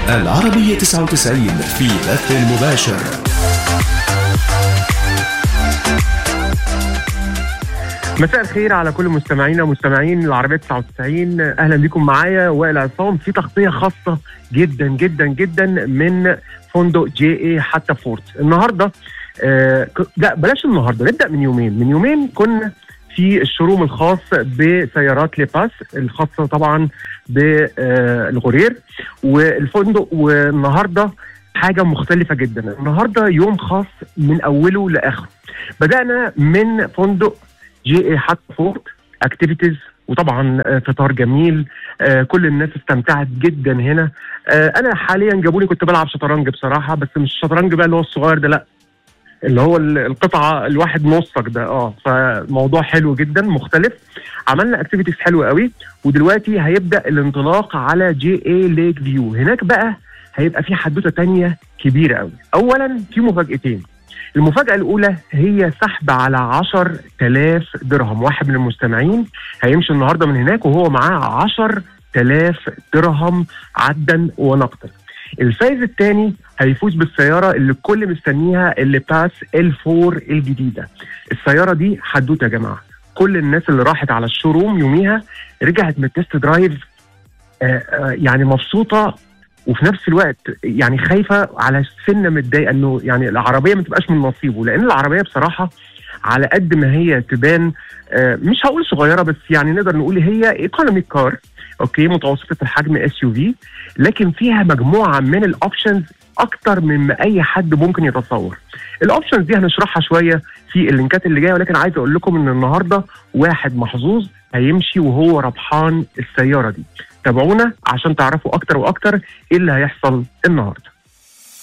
العربية 99 في بث مباشر مساء الخير على كل مستمعينا ومستمعين العربية 99 اهلا بكم معايا وائل عصام في تغطية خاصة جدا جدا جدا من فندق جي اي حتى فورت النهارده آه ك- لا بلاش النهارده نبدا من يومين من يومين كنا في الشروم الخاص بسيارات ليباس الخاصه طبعا بالغرير والفندق والنهارده حاجه مختلفه جدا النهارده يوم خاص من اوله لاخره بدانا من فندق جي اي حتى فورت اكتيفيتيز وطبعا آه، فطار جميل آه، كل الناس استمتعت جدا هنا آه، انا حاليا جابوني كنت بلعب شطرنج بصراحه بس مش الشطرنج بقى اللي هو الصغير ده لا اللي هو ال- القطعه الواحد نصك ده اه فموضوع حلو جدا مختلف عملنا اكتيفيتيز حلوه قوي ودلوقتي هيبدا الانطلاق على جي اي ليك فيو هناك بقى هيبقى في حدوته تانية كبيره قوي اولا في مفاجاتين المفاجأة الأولى هي سحب على 10000 درهم واحد من المستمعين هيمشي النهاردة من هناك وهو معاه 10000 درهم عدا ونقدا الفايز الثاني هيفوز بالسيارة اللي الكل مستنيها اللي باس ال4 الجديدة السيارة دي حدوتة يا جماعة كل الناس اللي راحت على الشوروم يوميها رجعت من التست درايف آه، آه، يعني مبسوطة وفي نفس الوقت يعني خايفه على سنه متضايقه انه يعني العربيه ما تبقاش من نصيبه لان العربيه بصراحه على قد ما هي تبان آه، مش هقول صغيره بس يعني نقدر نقول هي ايكونومي كار اوكي متوسطه الحجم اس يو في لكن فيها مجموعه من الاوبشنز اكتر مما اي حد ممكن يتصور الاوبشنز دي هنشرحها شويه في اللينكات اللي جايه ولكن عايز اقول لكم ان النهارده واحد محظوظ هيمشي وهو ربحان السياره دي تابعونا عشان تعرفوا اكتر واكتر ايه اللي هيحصل النهارده